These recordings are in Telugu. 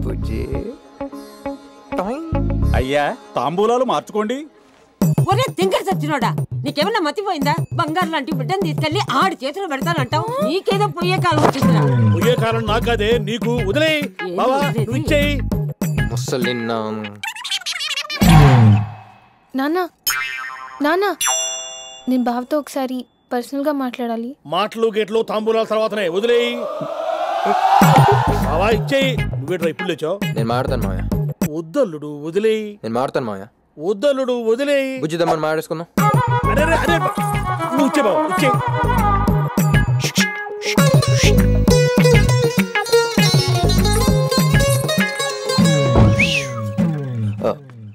బుజ్జి అయ్యా తాంబూలాలు మార్చుకోండి ఒరే తింగర్ సచ్చినోడా నీకేమన్నా మతిపోయిందా బంగారు లాంటి బిడ్డను తీసుకెళ్లి ఆడి చేతిలో పెడతానంటావు నీకేదో పోయే కాలం వచ్చిందిరా పోయే కాలం నాకదే నీకు వదిలే బావా వదిలేది? నువ్వు ఇచ్చేయి ముసలి నాన్న నాన్న నేను బావతో ఒకసారి పర్సనల్గా మాట్లాడాలి మాటలు గేట్లు తాంబూలాల తర్వాతనే వదిలేయి బావా ఇచ్చేయి నువ్వేట్రా ఇప్పుడు లేచావు నేను మాడతాను మావయ్య వద్దల్లుడు వదిలేయి నేను మాడతాను మావయ్య వద్దల్లుడు వదిలేయి బుజ్జిదమ్మని మాడేసుకుందాం అరే అరే, అరే బా- నువ్వు ఇచ్చే బావా ఇచ్చేయి ఆ,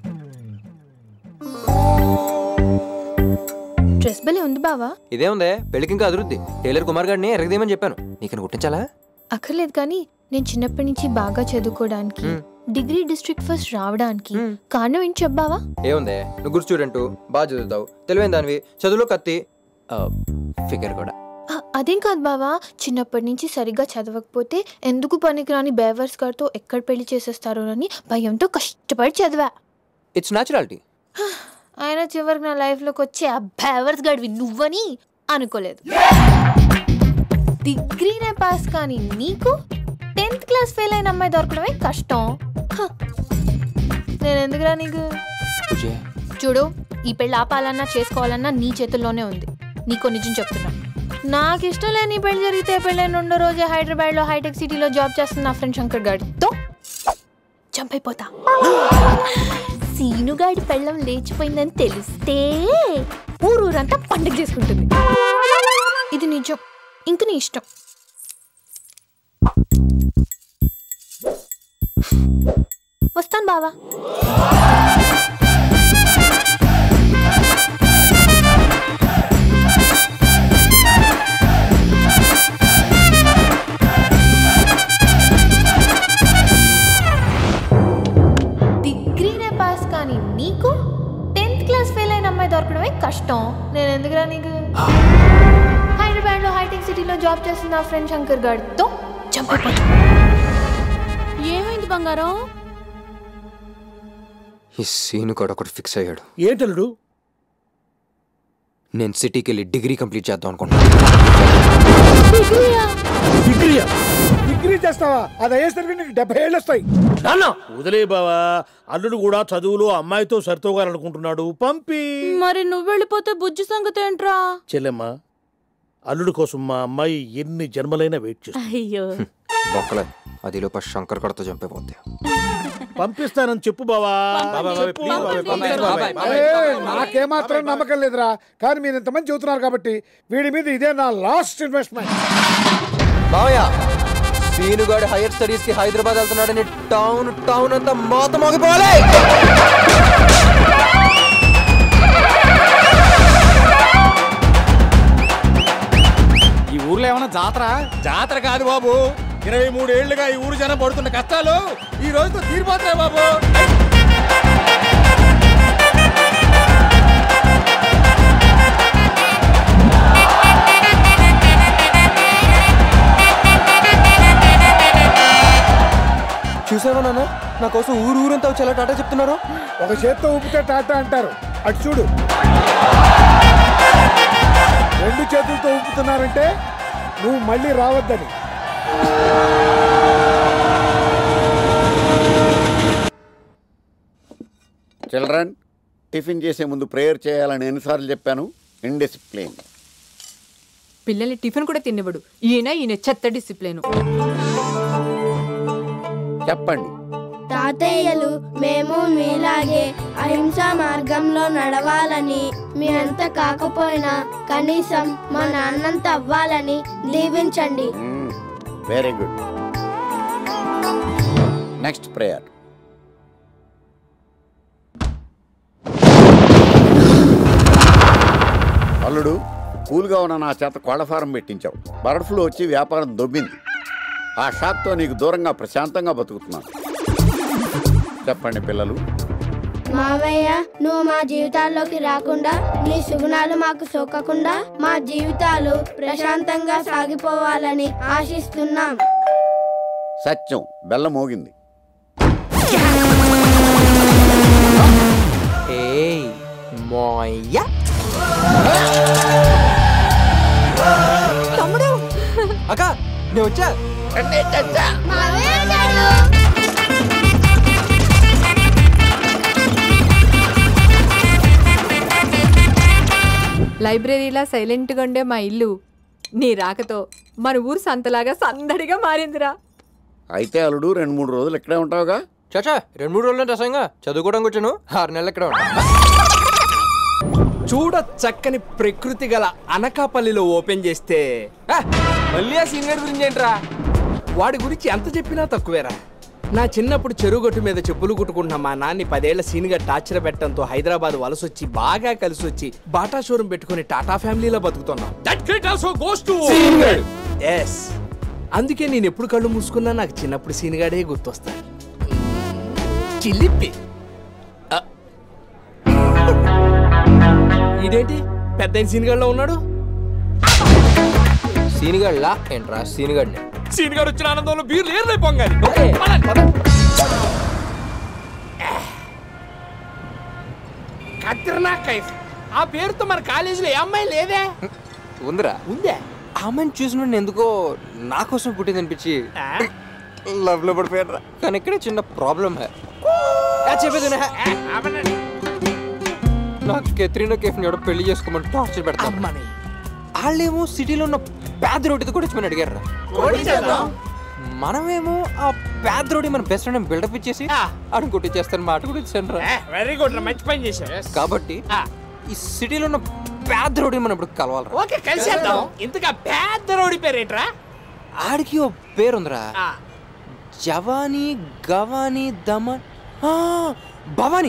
డ్రెస్ భలే ఉంది బావా ఇదే ఉందే పెళ్ళికి ఇంకా అదురుద్ది టైలర్ కుమార్ గారిని ఎరగదేమని చెప్పాను నీకు కుట్టించాలా అక్కర్లేదు కానీ నేను చిన్నప్పటి నుంచి బాగా చదువుకోవడానికి డిగ్రీ డిస్ట్రిక్ట్ ఫస్ట్ రావడానికి కారణం ఏంటి చెప్పావా ఏముందే నువ్వు గుడ్ స్టూడెంట్ బాగా చదువుతావు తెలివైన దానివి చదువులో కత్తి ఫిగర్ కూడా ఆ, అదేం కాదు బావా చిన్నప్పటి నుంచి సరిగ్గా చదవకపోతే ఎందుకు పనికిరాని బేవర్స్ గారితో ఎక్కడ పెళ్లి చేసేస్తారోనని భయంతో కష్టపడి చదివా ఇట్స్ న్యాచురాలిటీ ఆయన చివరికి నా లైఫ్లోకి వచ్చి ఆ బేవర్స్ గడివి నువ్వని అనుకోలేదు డిగ్రీనే పాస్ కానీ నీకు టెన్త్ క్లాస్ ఫెయిల్ అయిన అమ్మాయి దొరకడమే కష్టం హ. నేను ఎందుకురా నీకు చూడు ఈ పెళ్ళి ఆపాలన్నా చేసుకోవాలన్నా నీ చేతుల్లోనే ఉంది నీకో నిజం చెప్తున్నా నాకు ఇష్టం లేని ఈ పెళ్లి జరిగితే పెళ్ళైన రెండో రోజే హైదరాబాద్ లో హైటెక్ సిటీలో జాబ్ చేస్తున్న నా ఫ్రెండ్ శంకర్ గాడితో చంపైపోతా సీనుగాడి పెళ్ళం లేచిపోయిందని తెలిస్తే ఊరూరంతా పండుగ చేసుకుంటుంది ఇది నిజం ఇంక నీ ఇష్టం వస్తాను బావా డిగ్రీనే పాస్ కానీ నీకు టెన్త్ క్లాస్ ఫెయిల్ అయిన అమ్మాయి దొరకడమే కష్టం నేను ఎందుకురా నీకు హైదరాబాద్ లో హైటెక్ సిటీలో జాబ్ చేస్తున్న నా ఫ్రెండ్ శంకర్ గారితో చంపైపోతా ఏమైంది బంగారం ఈ సీను కూడా ఒకటి ఫిక్స్ అయ్యాడు ఏంటల్లుడు నేను సిటీకి వెళ్ళి డిగ్రీ కంప్లీట్ చేద్దాం అనుకుంటున్నాను డిగ్రీయా డిగ్రీ చేస్తావా అది అయ్యేసరికి నీకు డెబ్బై ఏళ్ళు వస్తాయి వదిలే బావా అల్లుడు కూడా చదువులో అమ్మాయితో సరితోగాలనుకుంటున్నాడు పంపి మరి నువ్వు వెళ్ళిపోతే బుజ్జి సంగతి ఏంట్రా చెల్లెమ్మ అల్లుడు కోసం మా అమ్మాయి ఎన్ని జన్మలైనా వెయిట్ చేస్తుంది అయ్యో బొక్కలే అది లోప శంకర్ కడతో చంపేపోద్ది పంపిస్తానని చెప్పు బావా చెప్పు. ఏయ్, నాకేమాత్రం నమ్మకం లేదురా కానీ మీరు ఇంతమంది చెబుతున్నారు కాబట్టి వీడి మీద ఇదే నా లాస్ట్ ఇన్వెస్ట్మెంట్ మావయ్య సీనుగాడు హైయర్ స్టడీస్ కి హైదరాబాద్ వెళ్తున్నాడని టౌన్ టౌన్ అంతా మోత మోగిపోవాలి ఈ ఊర్లో ఏమైనా జాతర జాతర కాదు బాబు ఇరవై మూడేళ్లుగా ఈ ఊరు జనం పడుతున్న కష్టాలు ఈ రోజుతో తీరిపోతున్నాయి బాబు చూసావా నాన్న నా కోసం ఊరు ఊరంతా వచ్చి ఎలా టాటా చెప్తున్నారు ఒక చేత్తో ఊపితే టాటా అంటారు అటు చూడు రెండు చేతులతో ఊపుతున్నారంటే నువ్వు మళ్ళీ రావద్దని చిల్డ్రన్ టిఫిన్ చేసే ముందు ప్రేయర్ చేయాలని ఎన్నిసార్లు చెప్పాను ఇండిసిప్లిన్ పిల్లల్ని టిఫిన్ కూడా తినివ్వడు ఈయన ఈయన చెత్త డిసిప్లిన్ చెప్పండి తాతయ్యలు మేము మీలాగే అహింసా మార్గంలో నడవాలని మీ అంత కాకపోయినా కనీసం మా నాన్నంత అవ్వాలని దీవించండి వెరీ గుడ్ నెక్స్ట్ ప్రేయర్ అల్లుడు కూల్గా ఉన్న నా చేత కోళ్ల ఫారం పెట్టించావు బర్డ్ ఫ్లూ వచ్చి వ్యాపారం దొబ్బింది ఆ షాక్తో నీకు దూరంగా ప్రశాంతంగా బతుకుతున్నాను చెప్పండి పిల్లలు మావయ్య నువ్వు మా జీవితాల్లోకి రాకుండా నీ సుగుణాలు మాకు సోకకుండా మా జీవితాలు ప్రశాంతంగా సాగిపోవాలని ఆశిస్తున్నాం సత్యం బెల్ల మోగింది ఏయ్ మోయ్య తమ్ముడు అక్క నేను వచ్చా లైబ్రరీలా సైలెంట్గా ఉండే మా ఇల్లు నీ రాకతో మన ఊరు సంతలాగా సందడిగా మారిందిరా అయితే అల్లుడు రెండు మూడు రోజులు ఇక్కడే ఉంటావుగా చాచా రెండు మూడు రోజులు రసంగా చదువుకోవడానికి వచ్చాను ఆరు నెలలు ఇక్కడ ఉంటా చూడ చక్కని ప్రకృతి గల అనకాపల్లిలో ఓపెన్ చేస్తే ఆ, మళ్ళీ ఆ సీనియర్ గురించి ఏంట్రా వాడి గురించి ఎంత చెప్పినా తక్కువేరా నా చిన్నప్పుడు చెరుగొట్టు మీద చెప్పులు కుట్టుకుంటున్న మా నాన్ని పదేళ్ల సీనిగా టార్చర్ పెట్టడంతో హైదరాబాద్ వలసొచ్చి బాగా కలిసి వచ్చి బాటా షోరూమ్ పెట్టుకుని టాటా ఫ్యామిలీలో బతుకుతున్నాం that credit also goes to us అందుకే నేను ఎప్పుడు కళ్ళు మూసుకున్నా నాకు చిన్నప్పుడు సీనిగాడే గుర్తొస్తాడు చిల్లిప్పి ఆ. ఇదేంటి పెద్ద సీనిగాడిలో ఉన్నాడు సీనిగాడ్లా ఏంట్రా సీనిగాడిని సీనిగాడు వచ్చిన ఆనందంలో బీర్లు ఏర్లై పొంగాలి కత్రినా కైఫ్ ఆ పేరుతో మన కాలేజీలో ఏ అమ్మాయి లేదే ఉందిరా ఉందే ఆ అమ్మాయిని చూసిన ఎందుకో నా కోసం పుట్టింది అనిపించి లవ్ లో పడిపోయాడు కానీ ఇక్కడ చిన్న ప్రాబ్లం హై ఆ, చెప్పేది విను, హే. నాకు కెత్రినా కేఫ్ ఎవడో పెళ్లి చేసుకోమని టార్చర్ పెడతాను వాళ్ళేమో సిటీలో ఉన్న పేద రోడ్డుతో కూడా వచ్చి అడిగారు మనమేమో ఆ పేద రోడ్డు మన బెస్ట్ ఫ్రెండ్ బిల్డప్ ఇచ్చేసి ఆడు కొట్టించేస్తాను మాట కూడా ఇచ్చాను రా వెరీ గుడ్ మంచి పని చేశావు కాబట్టి ఈ సిటీలో ఉన్న పేద రోడ్డు మనం ఇప్పుడు కలవాలి ఓకే కలిసేద్దాం ఇంతగా పెద్ద రోడి పేరేట్రా ఆడికి ఓ పేరుందిరా జవానీ గవానీ దమన్ ఆ, భవానీ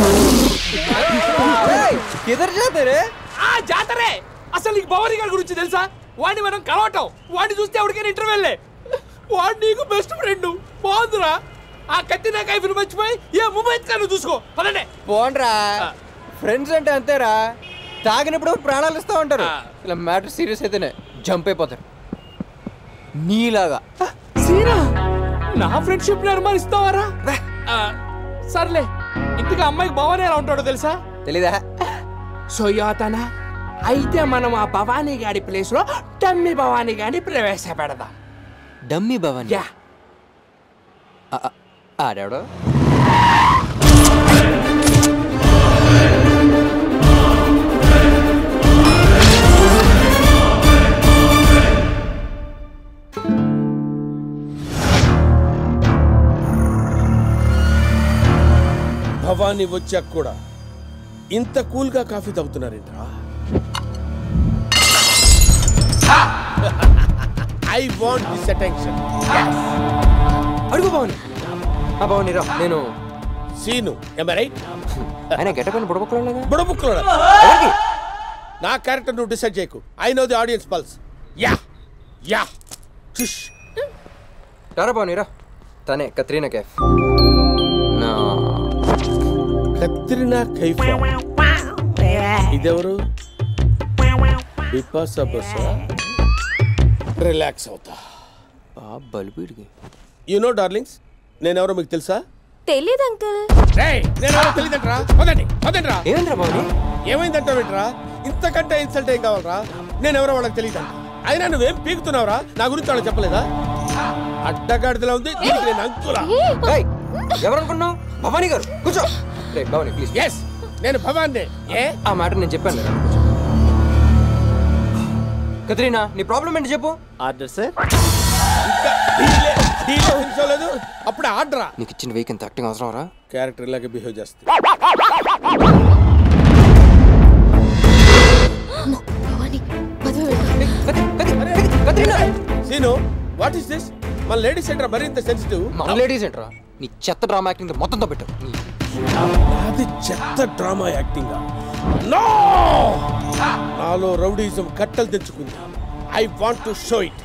ఎదరు చేతారే ఆ జాతరే అసలు నీకు భవానీ గారి గురించి తెలుసా వాడిని మనం కలవటం వాడిని చూస్తే ఎవరికైనా ఇంటర్వెల్లే వాడు నీకు బెస్ట్ ఫ్రెండ్ బాగుందిరా ఆ కత్తినా కైఫ్ని మర్చిపోయి ఏ ముంబై కాను చూసుకో పదండి పోండ్రా ఫ్రెండ్స్ అంటే అంతేరా తాగినప్పుడు ప్రాణాలు ఇస్తా ఉంటారు ఇలా మ్యాటర్ సీరియస్ అయితేనే జంప్ అయిపోతారు నీలాగా సీనా నా ఫ్రెండ్షిప్ ని అనుమానిస్తావారా ఆ, సర్లే ఇంతగా అమ్మాయికి భవానీ ఎలా ఉంటాడో తెలుసా తెలీదా సోయాతన అయితే మనం ఆ భవానీ గాడి ప్లేస్ లో టమ్మి భవానీ గాని ప్రవేశపెడదాం డమ్మీ భవానీ యా ఆ- ఆ- ఆడాడు భవానీ వచ్చాక కూడా ఇంత కూల్ గా కాఫీ తాగుతున్నారేంట్రా ఐ వాంట్ దిస్ అటెన్షన్ అడుగు భవానీ ఆ భవానీ రా నేను సీను రైట్ ఆయన గెటప్ అని బుడబుక్కలాగా బుడబుక్కులోడా నా క్యారెక్టర్ నువ్వు డిసైడ్ చేయకు I know the audience pulse ya ya shush రారా భవానీ రా తనే కత్రీనా కేఫ్ నా కత్రినా కైఫా ఇదెవరు బిపాసా బసా రిలాక్స్ అవుతా ఆ బలిపీడికి యు నో డార్లింగ్స్ నేనెవరో మీకు తెలుసా తెలీదు అంకుల్ నేనెవరో తెలియదంట్రా పదండి పదండి ఏమైందిరా భవానీ ఏమైందంటావేంట్రా ఇంతకంటే ఇన్సల్ట్ ఏం కావాలరా నేనెవరో వాళ్ళకి తెలియదంట అయినా నువ్వేం పీకుతున్నావురా నా గురించి వాళ్ళకి చెప్పలేదా అడ్డగాడిదలా ఉంది దీనికి నేను అంకులా ఏయ్, ఎవరనుకున్నావు భవానీ గారు కూర్చో రే భవానీ ప్లీజ్ ఎస్ నేను భవాన్ని ఏ ఆ మాట నేను చెప్పాను కదా కత్రీనా నీ ప్రాబ్లం ఏంటి చెప్పు ఆర్డర్ సార్ లేదు అప్పుడు ఆర్డరా నీకు ఇచ్చిన వీక్ ఎంత యాక్టింగ్ అవసరం రా క్యారెక్టర్ ఇలాగే బిహేవ్ చేస్తుంది సీను వాట్ ఇస్ దిస్ మన లేడీస్ సెంటర్ మరి ఇంత సెన్సిటివ్ మన లేడీస్ ఏంట్రా నీ చెత్త డ్రామా యాక్టింగ్ మొత్తంతో పెట్టు నీ- అది చెత్త డ్రామా యాక్టింగ్ నో నాలో రౌడీజం కట్టలు తెచ్చుకుంది I want to show it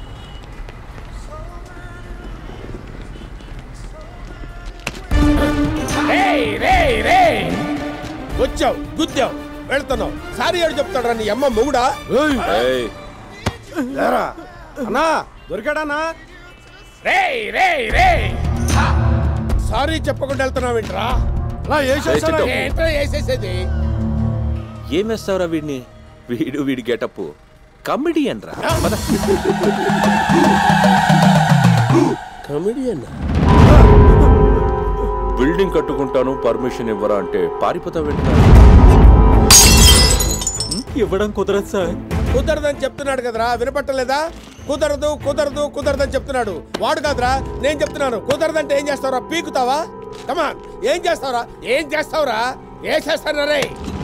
వచ్చావు గుద్దావు వెళ్తున్నావు సారీ ఏడు చెప్తాడు నీ అమ్మ మొగుడా అన్నా దొరికాడానా రే రే రే సారీ చెప్పకుండా వెళ్తున్నావేంట్రా రా వేసేసారా? చిట్టమ్మ. ఏంట్రా వేసేసేది ఏం వేస్తావురా వీడిని వీడు వీడి గెటప్ కమెడియన్ రా పద. కమెడియన్ బిల్డింగ్ కట్టుకుంటాను పర్మిషన్ ఇవ్వరా అంటే పారిపోతావేంటి ఇవ్వడం కుదరదు సార్ కుదరదని చెప్తున్నాడు కదరా వినపట్టలేదా కుదరదు కుదరదు కుదరదని చెప్తున్నాడు వాడు కాదురా నేను చెప్తున్నాను కుదరదంటే ఏం చేస్తావురా పీకుతావా కమాన్ ఏం చేస్తావురా ఏం చేస్తావురా ఏ చేస్తారా రే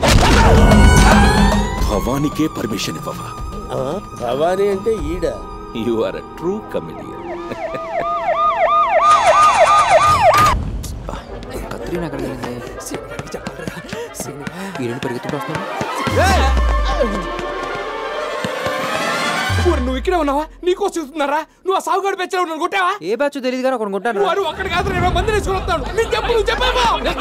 భవానికే పర్మిషన్ ఇవ్వవా భవానీ అంటే ఈడ you are a true comedian Katrina అక్కడ ఈ రెండు పరిగెత్తుకుంటూ వస్తున్నాను ఊరు నువ్వు ఇక్కడే ఉన్నావా నీకో చూస్తున్నారా నువ్వు ఆ సాగుగాడు పెంచడం నువ్వు కొట్టావా ఏ బ్యాచ్ తెలియదు కానీ ఒకటి కొంటాను నువ్వు అడుగు అక్కడ కాదు ఇరవై మంది వేసుకుని వస్తాను నేను చెప్పు నువ్వు చెప్పేమో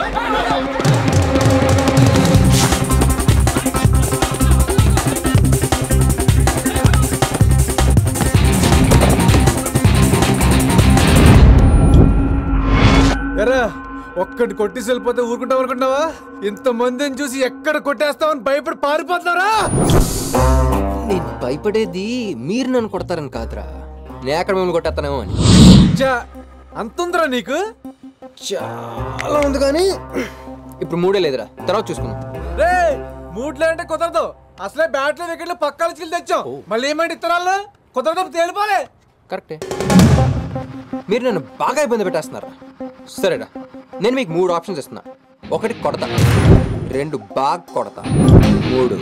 ఎరా ఒక్కటి కొట్టేసి వెళ్ళిపోతే ఊరుకుంటావు అనుకుంటావా ఇంత మందిని చూసి ఎక్కడ కొట్టేస్తావని భయపడి పారిపోతున్నారా నేను భయపడేది మీరు నన్ను కొడతారని కాదురా నేను ఎక్కడ మిమ్మల్ని కొట్టేస్తానేమో అని అంతుందిరా నీకు చాలా ఉంది కానీ ఇప్పుడు మూడే లేదురా తర్వాత చూసుకుందాం రే మూడ్లే అంటే కుదరదు అసలే బ్యాట్లు వికెట్లు పక్కన చిల్లి తెచ్చాం మళ్ళీ ఏమంటే ఇత్తనాలు కుదరదు తేలిపోలే కరెక్టే మీరు నన్ను బాగా ఇబ్బంది పెట్టేస్తున్నారా సరేరా నేను మీకు మూడు ఆప్షన్స్ ఇస్తున్నా ఒకటి కొడతా రెండు బాగా కొడతా మూడు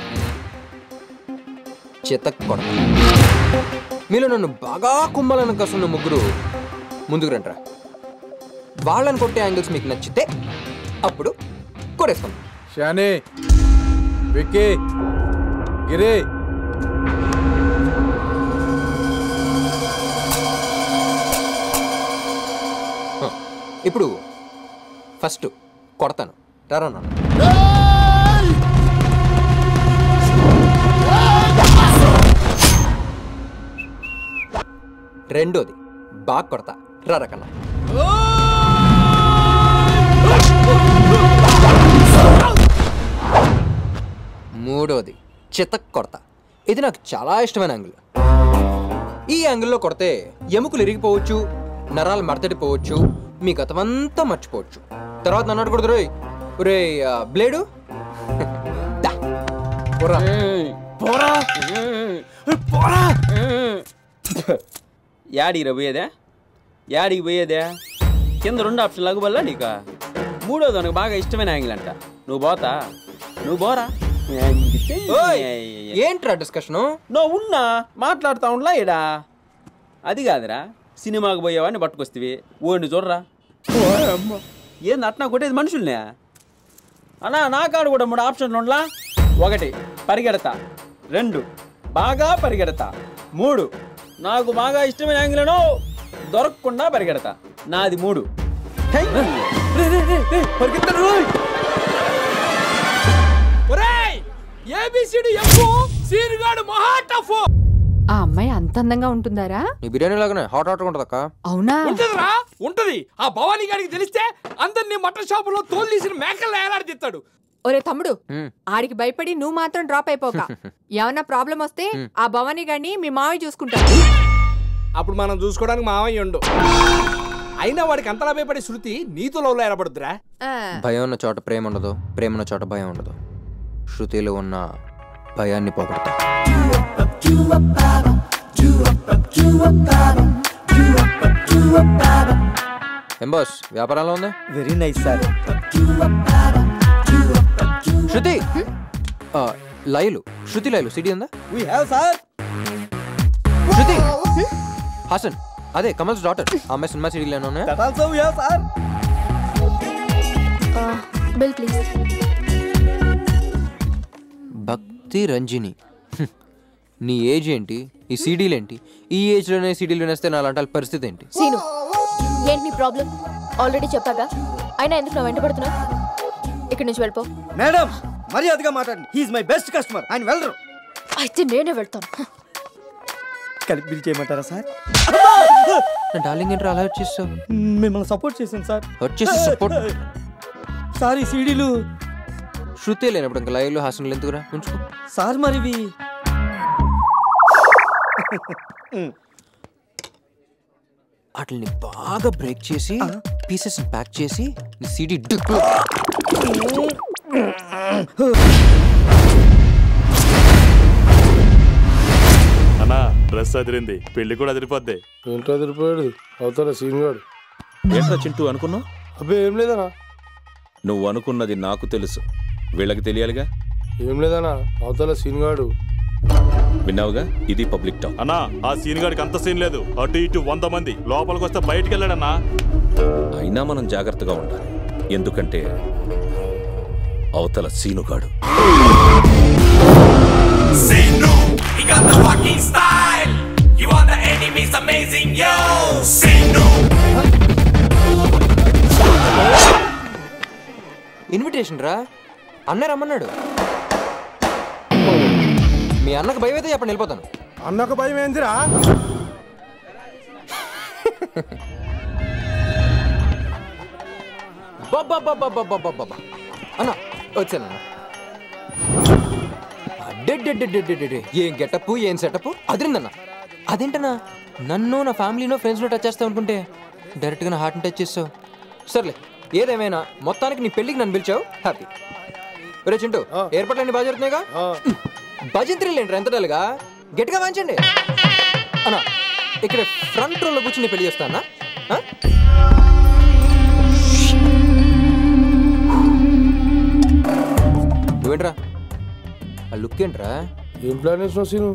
చితక్ కొడతా మీలో నన్ను బాగా కుమ్మాలని కసున్న ముగ్గురు ముందుకు రండిరా వాళ్ళని కొట్టే యాంగిల్స్ మీకు నచ్చితే అప్పుడు కొడేస్తాం షాని విక్కీ గిరి ఇప్పుడు ఫస్ట్ కొడతాను రారా నాన్న రెండోది బాగా కొడతా రారా కన్నా మూడోది చితక్ కొడతా ఇది నాకు చాలా ఇష్టమైన యాంగిల్ ఈ యాంగిల్లో కొడితే ఎముకలు ఇరిగిపోవచ్చు నరాలు మడతడిపోవచ్చు మీ గతమంతా మర్చిపోవచ్చు తర్వాత నన్ను అడగకూడదు రోయ్ రే బ్లేడు దా. పోరా. పోరా. పోరా. యాడికి రా పోయేదే యాడికి పోయేదే కింద రెండు ఆప్షన్ లాగు వల్ల నీకు మూడోది నాకు బాగా ఇష్టమైన యాంగిల్ అంట నువ్వు పోతా నువ్వు పోరా ఓయ్, ఏంట్రా డిస్కషను నువ్వు ఉన్నా మాట్లాడుతా ఉండలా ఇడా అది కాదురా సినిమాకి పోయేవాడిని పట్టుకొస్తేవి ఓడిని చూడరా ఏంది అట్నా కొట్టేది మనుషుల్నే అన్నా నా కాడు కూడా మూడు ఆప్షన్లు ఉండలా ఒకటి పరిగెడతా రెండు బాగా పరిగెడతా మూడు నాకు బాగా ఇష్టమైన యాంగిలను దొరకకుండా పరిగెడతా నాది మూడు ఒరేయ్ ఏబిసిడి ఎఫ్ సీనుగాడు మహా టఫ్ ఆ అమ్మాయి అంత అందంగా ఉంటుందారా నీ బిర్యానీ లాగానే హాట్ హాట్ ఉంటుంది అక్క అవునా ఉంటదిరా ఉంటది ఆ భవానీ గారికి తెలిస్తే అందరినీ మటన్ షాపులో తోలు తీసిన మేకలు ఏలాడిస్తాడు ఒరే తమ్ముడు ఆడికి భయపడి నువ్వు మాత్రం డ్రాప్ అయిపోక ఏమన్నా ప్రాబ్లం వస్తే ఆ భవానీ గారిని మీ మావయ్య చూసుకుంటాడు అప్పుడు మనం చూసుకోవడానికి మావయ్య ఉండు అయినా వాడికి అంతలా భయపడే శృతి నీతో లవ్లో ఏర్పడుద్దురా భయం ఉన్న చోట ప్రేమ ఉండదు ప్రేమ ఉన్న చోట భయం ఉండదు శృతిలో ఉన్న భయాన్ని పోగొడతా ఏం బాస్ వ్యాపారంలో ఉంది వెరీ నైస్ సార్ శృతి ఆ, లైలు శృతి లైలు సిటీ ఉందా we have sir Shruti Haasan అదే కమల్స్ డాటర్ అమ్మాయి సినిమా సిడీలోనే ఉన్నాయా that also we have sir bill please Bhakti Ranjani హ్మ్. నీ ఏజ్ ఏంటి ఈ సీడీలు ఏంటి ఈ ఏజ్లోనే సీడీలు వినేస్తే నా అలాంటి వాళ్ళ పరిస్థితి ఏంటి సీను ఏంటి నీ ప్రాబ్లం ఆల్రెడీ చెప్పాగా అయినా ఎందుకు నా వెంట పడుతున్నావు ఇక్కడి నుంచి వెళ్ళిపో మేడం మర్యాదగా మాట్లాడండి హీఈస్ మై బెస్ట్ కస్టమర్ ఆయన వెళ్ళరు అయితే నేనే వెళ్తాను కలిపి బిల్ చేయమంటారా సార్ నా డార్లింగ్ ఏంట్రా అలా వచ్చేస్తావు మిమ్మల్ని సపోర్ట్ చేశాను సార్ వచ్చేసి సపోర్ట్ సార్ ఈ సీడీలు శృతి లేనప్పుడు ఇంకా లైవ్లో హాస్టల్ ఎందుకురా ఉంచుకో సార్ మరివి వాటిని బాగా బ్రేక్ చేసి పీసెస్ ప్యాక్ చేసి నీ సీడీ డిక్లో అన్నా డ్రెస్ అదిరింది పెళ్లి కూడా అదిరిపోద్ది ఏంటో అదిరిపోయాడు అవుతారా సీన్ గాడు ఏంట్రా చింటూ అనుకున్నావు అబ్బే ఏం లేదనా నువ్వు అనుకున్నది నాకు తెలుసు వీళ్ళకి తెలియాలిగా ఏం లేదనా అవతల సీన్ గాడు విన్నావుగా ఇది పబ్లిక్ టాక్ అన్నా ఆ సీన్ గాడికి అంత సీన్ లేదు అటు ఇటు వంద మంది లోపలికి వస్తే బయటికి వెళ్ళాడన్నా అయినా మనం జాగ్రత్తగా ఉండాలి ఎందుకంటే అవతల సీనుగాడు Say no, he got the walking style. You are the enemy's amazing, yo. Say no. Invitation రా అన్న రమ్మన్నాడు మీ అన్నకు భయం అయితే చెప్పండి వెళ్ళిపోతాను అన్నకు భయం ఏందిరా బాబా అన్న వచ్చాను అన్న అడ్డెడ్డెడ్డెడ్డెడ్డెడ్డె. ఏం గెటప్ ఏం సెటప్ అదిరిందన్న అదేంటన్నా నన్ను నా ఫ్యామిలీనో ఫ్రెండ్స్లో టచ్ చేస్తావు అనుకుంటే డైరెక్ట్గా నా హార్ట్ని టచ్ చేస్తావు సర్లే ఏదేమైనా మొత్తానికి నీ పెళ్ళికి నన్ను పిలిచావు హ్యాపీ ఒరే చింటూ ఏర్పాట్లన్నీ బాగా జరుగుతున్నాయిగా భజంత్రీలు ఏంట్రా ఎంత డల్గా గట్టిగా వాంచండి అన్న ఇక్కడ ఫ్రంట్ రోలో కూర్చుని పెళ్లి చేస్తానా ఆ? నువ్వేంట్రా ఆ లుక్ ఏంట్రా ఏం ప్లాన్ వేసినావు సీను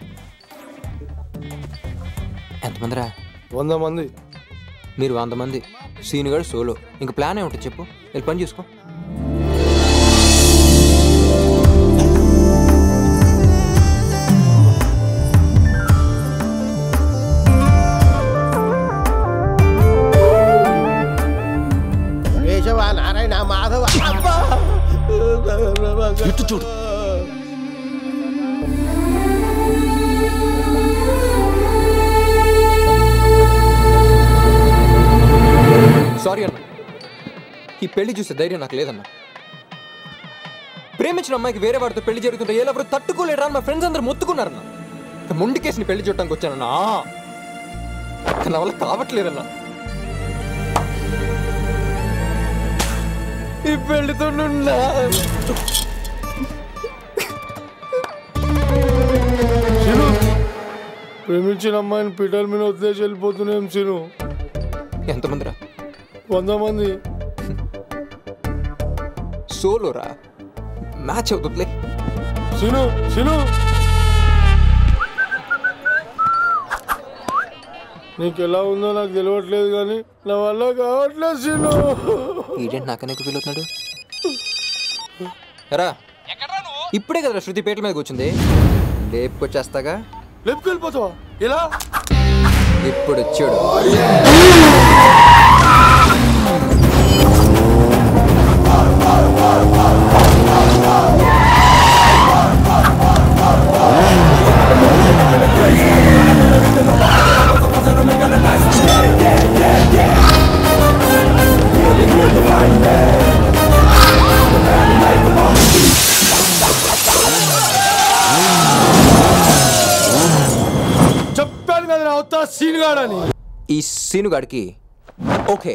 ఎంతమందిరా వంద మంది మీరు వంద మంది సీన్ గడు సోలో ఇంక ప్లాన్ ఏమిటి చెప్పు వెళ్ళి పని చూసుకో కేశవ నారాయణ మాధవ అబ్బా ఇటు చూడు సారీ అన్న ఈ పెళ్లి చూసే ధైర్యం నాకు లేదన్న ప్రేమించిన అమ్మాయికి వేరే వాడితో పెళ్లి జరుగుతుంటే ఎవరు తట్టుకోలేరా మా ఫ్రెండ్స్ అందరు మొత్తుకున్నారన్న ఇక మొండికేసిన పెళ్లి చూడటానికి వచ్చానన్నా ఇక నా వల్ల కావట్లేదన్నా ఈ పెళ్లితో నున్నా ప్రేమించిన అమ్మాయిని పీటల మీద వదిలేసి వెళ్ళిపోతున్నాం సీను ఎంతమందిరా వంద మంది సోలోరా మ్యాచ్ అవుతుందిలే సీను సీను నీకు ఎలా ఉందో నాకు తెలియట్లేదు కానీ నా వల్ల కావట్లేదు సీను ఈడెంట్ నాకనే ఫీల్ అవుతున్నాడు రా ఇప్పుడే కదా శృతి పేట్ల మీద కూర్చుంది లేపుకొచ్చేస్తాగా లేపుకెళ్ళిపోతావా ఎలా ఇప్పుడు వచ్చాడు చెప్పాను కదా నా అవుతా సీన్ గాడని ఈ సీనుగాడికి ఓకే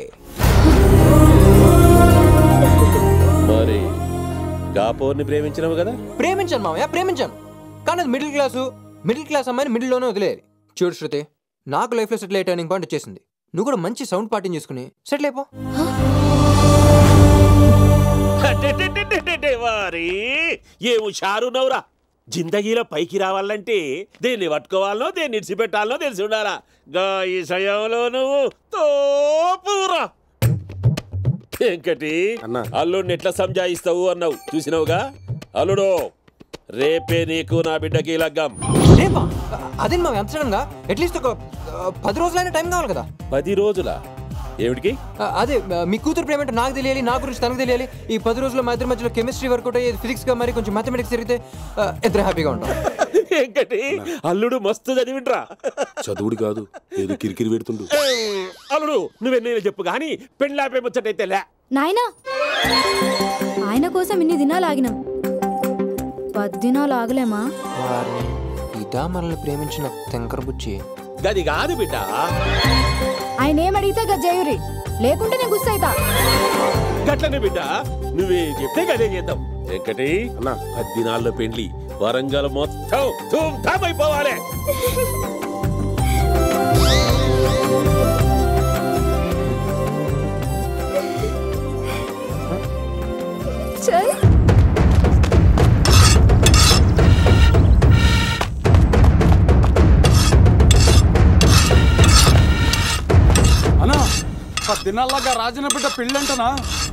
మరి గాపోర్ని ప్రేమించినవు కదా ప్రేమించాను మామయ్య ప్రేమించాను కానీ అది మిడిల్ క్లాసు మిడిల్ క్లాస్ అమ్మాయిని మిడిల్లోనే వదిలేయాలి చూడు శృతి నాకు లైఫ్లో సెటిల్ అయ్యే టర్నింగ్ పాయింట్ వచ్చేసింది నువ్వు కూడా మంచి సౌండ్ పార్టీని చేసుకుని సెటిల్ అయిపో వారి ఏ హుషారున్నవురా జిందగీలో పైకి రావాలంటే దేన్ని పట్టుకోవాలనో దేన్ని ఇడిచిపెట్టాలనో తెలిసి ఉండాలా గా ఈ సమయంలో నువ్వు తోపురా వెంకటి అల్లుడిని ఎట్లా సంజాయిస్తావు అన్నావు చూసినావుగా అల్లుడు రేపే నీకు నా బిడ్డకి లగ్గం రేపా అదే మా ఎంత సడన్గా అట్లీస్ట్ ఒక ఆ, పది రోజులైనా టైం కావాలి కదా పది రోజుల ఏమిటికి ఆ, అదే ఆ, మీ కూతురు ప్రేమేంటో నాకు తెలియాలి నా గురించి తనకు తెలియాలి ఈ పది రోజుల్లో మా ఇద్దరి మధ్యలో కెమిస్ట్రీ వర్కౌట్ అయ్యేది ఫిజిక్స్ గా మరి కొంచెం మ్యాథమెటిక్స్ జరిగితే ఆ, ఇద్దరు హ్యాపీగా ఉంటాం వెంకటి అల్లుడు మస్తు చదివింట్రా చదువుడు కాదు ఏదో కిరికిరి పెడుతుండు అల్లుడు నువ్వెన్నైనా చెప్పు కానీ పెళ్ళాపే ముచ్చటైతే లే నాయనా ఆయన కోసం ఇన్ని దినాలు ఆగినాం పది దినాలు ఆగలేమా వారిని ఇదా మనల్ని ప్రేమించిన తెంకర బుచ్చి గది కాదు బిడ్డ ఆయన ఏమడిగితే గది చేయురి లేకుంటే నేను గుస్సైతా గట్లనే బిడ్డ నువ్వే చెప్తే గదే చేద్దాం వెంకటి పద్దినాల్లో పెండ్లి వరంగల్ మొత్తం ధూమ్ ధామ్ అయిపోవాలి చల్ అన్నా పద్దినాల్లాగా రాజన బిడ్డ పెళ్ళంటనా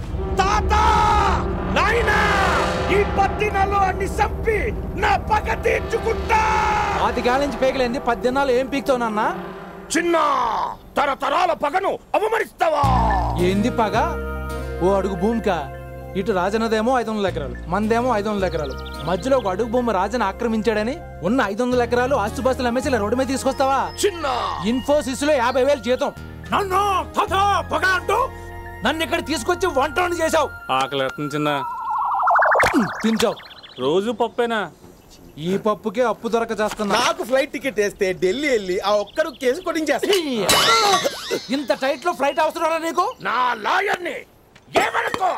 నాయనా ఈ పద్దినాలు అన్ని చంపి నా పగ తీర్చుకుంటా ఆదిగాల నుంచి పేకలేంది పద్దెనాలు ఏం పీక్తావునన్నా చిన్న తరతరాల పగను అవమరిస్తావా ఏంది పగ ఓ అడుగు భూమిక ఇటు రాజనదేమో ఐదు వందల ఎకరాలు మందేమో ఐదు వందల ఎకరాలు మధ్యలో ఒక అడుగు భూమి రాజన ఆక్రమించాడని ఉన్న ఐదు వందల ఎకరాలు ఆస్తుపాస్తులు అమ్మేసి ఇలా రోడ్డు మీద తీసుకొస్తావా చిన్న ఇన్ఫోసిస్ లో యాభై వేలు జీతం నన్ను తథా పగ అంటూ నన్ను ఇక్కడ తీసుకొచ్చి వంటలను చేశావు ఆకలి ఎత్తుంది చిన్న తించావు రోజు పప్పేనా ఈ పప్పుకే అప్పు దొరక చేస్తున్నా నాకు ఫ్లైట్ టికెట్ వేస్తే ఢిల్లీ వెళ్ళి ఆ ఒక్కడు కేసు కొట్టించేస్తా ఇంత టైట్ లో ఫ్లైట్ అవసరం నీకు నా లాయర్ని ఏమనుకో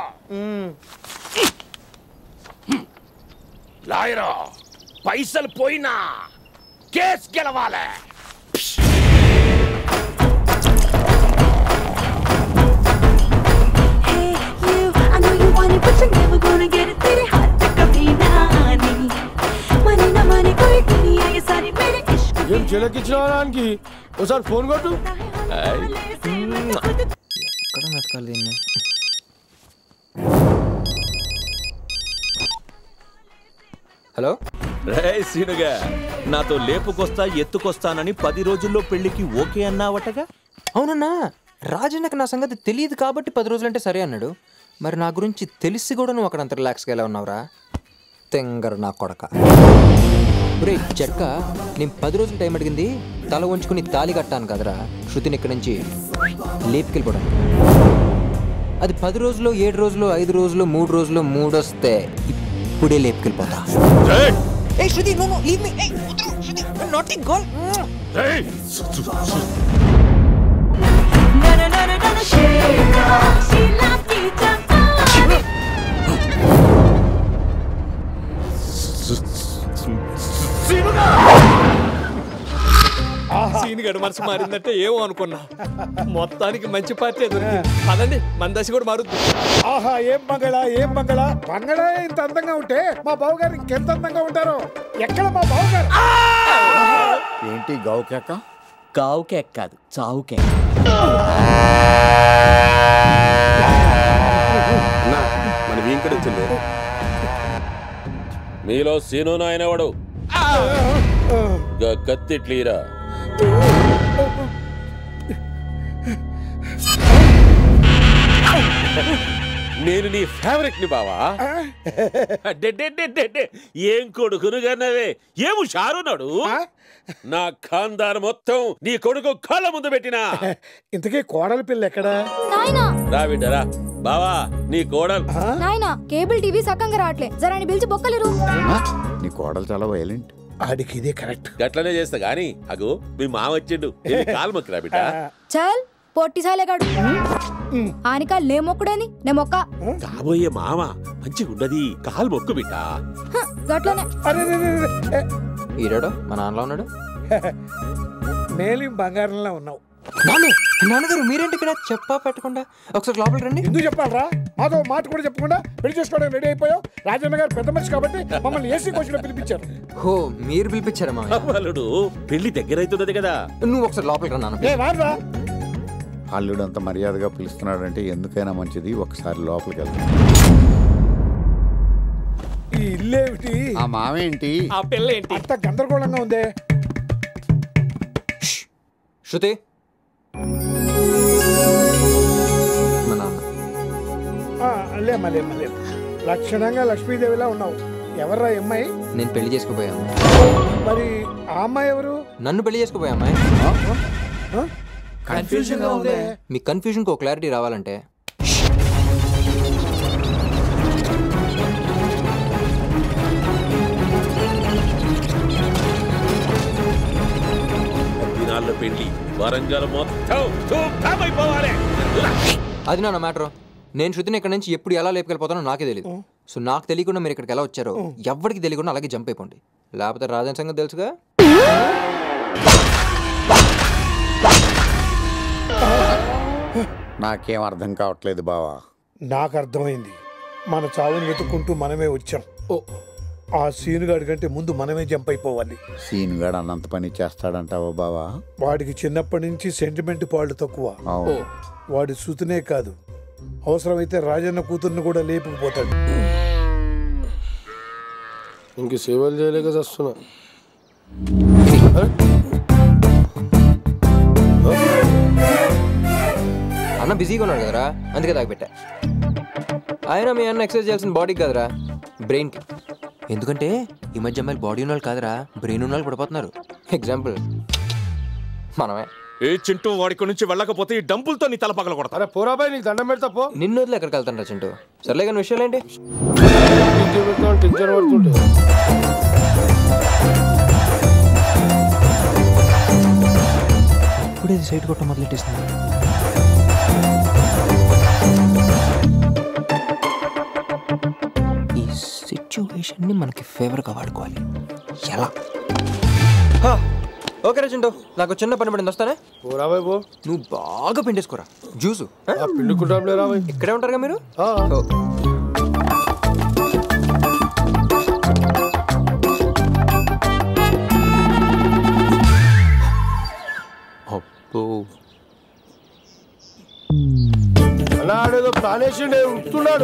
లాయరా పైసలు పోయినా కేసు గెలవాలి I know you want it, but you're never gonna get it. तेरे हाथ तक कभी ना आनी मनी ना मनी कोई दुनिया ये सारी मेरे इश्क ఏం చిలకిచ్చినానికి ఒకసారి ఫోన్ కొట్టు ఎక్కడ వెతకాలి దీన్ని హలో రే సీనుగా నాతో లేపుకొస్తా ఎత్తుకొస్తానని పది రోజుల్లో పెళ్లికి ఓకే అన్నావటగా అవునన్నా రాజన్నకు నా సంగతి తెలియదు కాబట్టి పది రోజులంటే సరే అన్నాడు మరి నా గురించి తెలిసి కూడా నువ్వు అక్కడ అంత రిలాక్స్గా ఎలా ఉన్నావురా తెంగర నా కొడక రే చెక్క నేను పది రోజులు టైం అడిగింది తల వంచుకుని తాలి కట్టాను కదరా శృతిని ఇక్కడి నుంచి లేపుకెళ్ళిపోవడం అది పది రోజులు ఏడు రోజులు ఐదు రోజులు మూడు రోజులు మూడొస్తే ఇప్పుడే లేపుకెళ్ళిపోతా ఏ Shruti no no leave me ఏ వద్దు శృతి నాట్ గోల్ Na na na na na na Sheila Sheila Pita సీన్ గడు మనసు మారిందంటే ఏమో అనుకున్నా మొత్తానికి మంచి పార్టీ దొరికింది పదండి మన దశ కూడా మారుద్ది ఆహా ఏం మంగళ ఏం మంగళ మంగళ ఇంత అందంగా ఉంటే మా బావగారు ఇంకెంత అందంగా ఉంటారు ఎక్కడ మా బావగారు ఏంటి గౌకెక్క గావు కేక్ కాదు చావు కేక్ అన్నా మన వీంకడు వచ్చింది మీలో సీను నాయనవాడు గా కత్తిట్లీరా నేను నీ ఫేవరెట్ ని బావా డెడ్డెడ్డెడ్డెడ్డె. ఏం కొడుకును గన్నవే ఏం షారున్నాడు నా ఖాందాన్ మొత్తం నీ కొడుకు కాళ్ళ ముందు పెట్టినా ఇంతకీ కోడలి పిల్ల ఎక్కడా నాయనా రా బిడ్డరా బావా నీ కోడలు నాయనా కేబుల్ టీవీ సక్కంగా రావట్లే జరాని పిలిచి బొక్కలేరు నీ కోడలు చాలా వైలెంట్ ఆడికి ఇదే కరెక్ట్ గట్లనే చేస్తా గాని అగో మీ మామ వచ్చిండు వెళ్ళి కాలు మొక్కిరా బిడ్డ చల్ పొట్టి సాలేగాడు ఆనికా లే మొక్కుడేని నే మొక్క కాబోయే మామ మంచిగా ఉండది కాలు మొక్కు బిడ్డ హ, గట్లనే ఈరాడు మా నాన్నలో ఉన్నాడు మేలిం బంగారంలో ఉన్నావు నాన్న నాన్నగారు మీరేంటి ఇక్కడ చెప్పా పెట్టకుండా ఒకసారి లోపలికి రండి ఎందుకు చెప్పాలరా మాతో మాట కూడా చెప్పకుండా పెళ్లి చేసుకోవడానికి రెడీ అయిపోయావు రాజన్న గారు పెద్ద మనిషి కాబట్టి మమ్మల్ని ఏసీ కోచ్లో పిలిపించారు హో మీరు పిలిపించారా మా అల్లుడు పెళ్లి దగ్గరైతున్నది కదా నువ్వు ఒకసారి లోపలికి రా నాన్న ఏ రానురా అల్లుడు అంత మర్యాదగా పిలుస్తున్నాడంటే ఎందుకైనా మంచిది ఒకసారి లోపలికి వెళ్తాం ఈ ఇల్లేమిటి ఆ మావేంటి ఆ పిల్ల ఏంటి అంత గందరగోళంగా ఉందే శృతి లేమ్మా లేమ్మా లేమ్మా లక్షణంగా లక్ష్మీదేవిలా ఉన్నావు ఎవర్రా ఈ అమ్మాయి నేను పెళ్లి చేసుకోపోయా మరి ఆ అమ్మాయి ఎవరు నన్ను పెళ్లి చేసుకోపోయా అమ్మాయి కన్ఫ్యూజన్ గా ఉందే మీ కన్ఫ్యూజన్కి ఒక క్లారిటీ రావాలంటే దినాల్లో పెళ్లి వరంగల్ మొత్తం ధూమ్ధామ్ అయిపోవాలి అది నా మ్యాటర్ నేను శృతిని ఇక్కడ నుంచి ఎప్పుడు ఎలా లేపుకెళ్ళిపోతానో నాకే తెలియదు సో నాకు తెలియకుండా మీరు ఇక్కడికి ఎలా వచ్చారో ఎవరికి తెలియకుండా అలాగే జంప్ అయిపోండి లేకపోతే రాజన్ సంగతి తెలుసుగా నాకేం అర్థం కావట్లేదు బావా నాకు అర్థమైంది మన చావుని వెతుక్కుంటూ మనమే వచ్చాం ఓ ఆ సీనుగాడి కంటే ముందు మనమే జంప్ అయిపోవాలి సీనుగాడు అన్నంత పని చేస్తాడంటావా బావా వాడికి చిన్నప్పటి నుంచి సెంటిమెంట్ పాళ్ళు తక్కువ అవును. వాడి శృతినే కాదు అవసరమైతే రాజన్న కూతుర్ని కూడా లేపుకుపోతాడు ఇంక సేవలు చేయలేక వస్తున్నా అన్న బిజీగా ఉన్నాడు కదరా అందుకే తాగిపెట్టా ఆయన మీ అన్న ఎక్సర్సైజ్ చేయాల్సిన బాడీకి కదరా బ్రెయిన్కి ఎందుకంటే ఈ మధ్య అమ్మాయిలు బాడీ ఉన్న వాళ్ళు కాదురా బ్రెయిన్ ఉన్న వాళ్ళు పడిపోతున్నారు ఎగ్జాంపుల్ మనమే ఏ చింటూ వాడికి నుంచి వెళ్ళకపోతే ఈ డంపులతో నీ తల పగల కొడతా అరే పోరాబాయ్ నీకు దండం పెడతా పో నిన్ను వదిలి ఎక్కడికి వెళ్తాను చింటూ సర్లే కానీ విషయాలు ఏంటి టెన్షన్ పడుతుంటే ఇప్పుడే సైడ్ కొట్ట మొదలెట్టేస్తుంది ఈ సిచ్యువేషన్ని మనకి ఫేవర్గా వాడుకోవాలి ఎలా హా, ఓకే రా చింటూ నాకు చిన్న పని పడింది వస్తానే పోరాబాయ్ పో నువ్వు బాగా పిండేసుకోరా జ్యూసు పిండుకుంటాంలే రాబాయ్ ఇక్కడే ఉంటారుగా మీరు ఓకే అబ్బో అలా ఆడేదో ప్రాణేషుడే ఉడుతున్నాడు